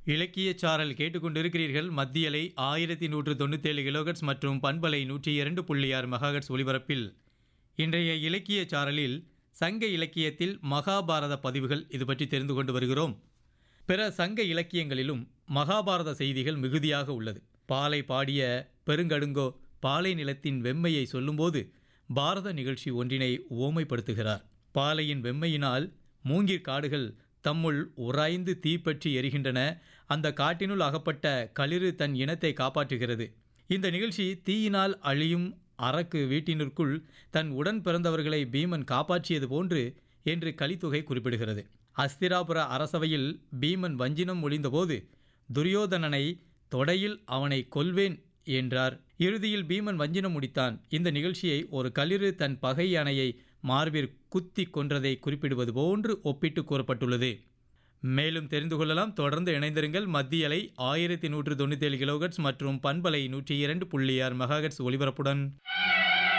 இலக்கியச் சாரல் கேட்டுக்கொண்டிருக்கிறீர்கள் மத்தியலை ஆயிரத்தி நூற்று தொண்ணூத்தேழு கிலோகட்ஸ் மற்றும் பண்பலை நூற்றி இரண்டு புள்ளி ஆறு மெகாகட்ஸ் ஒலிபரப்பில் இன்றைய இலக்கியச் சாரலில் சங்க இலக்கியத்தில் மகாபாரத பதிவுகள் இது பற்றி தெரிந்து கொண்டு வருகிறோம் பிற சங்க இலக்கியங்களிலும் மகாபாரத செய்திகள் மிகுதியாக உள்ளது பாலை பாடிய பெருங்கடுங்கோ பாலை நிலத்தின் வெம்மையை சொல்லும்போது பாரத நிகழ்ச்சி ஒன்றினை ஓமைப்படுத்துகிறார் பாலையின் வெம்மையினால் மூங்கிற் காடுகள் தம்முள் உராய்ந்து தீப்பற்றி எரிகின்றன அந்த காட்டினுள் அகப்பட்ட களிறு தன் இனத்தை காப்பாற்றுகிறது இந்த நிகழ்ச்சி தீயினால் அழியும் அரக்கு வீட்டினிற்குள் தன் உடன் பிறந்தவர்களை பீமன் காப்பாற்றியது போன்று என்று கலித்தொகை குறிப்பிடுகிறது அஸ்திராபுர அரசவையில் பீமன் வஞ்சினம் ஒளிந்தபோது துரியோதனனை தொடையில் அவனை கொல்வேன் என்றார் இறுதியில் பீமன் வஞ்சினம் முடித்தான் இந்த நிகழ்ச்சியை ஒரு களிறு தன் பகை அணையை மார்பிற் குத்தி கொன்றதை குறிப்பிடுவது போன்று ஒப்பிட்டு கூறப்பட்டுள்ளது மேலும் தெரிந்து கொள்ளலாம் தொடர்ந்து இணைந்திருங்கள் மத்திய அலை ஆயிரத்தி நூற்று தொண்ணூத்தேழு கிலோகட்ஸ் மற்றும் பண்பலை நூற்றி இரண்டு புள்ளி ஆறு மெகாகட்ஸ் ஒலிபரப்புடன்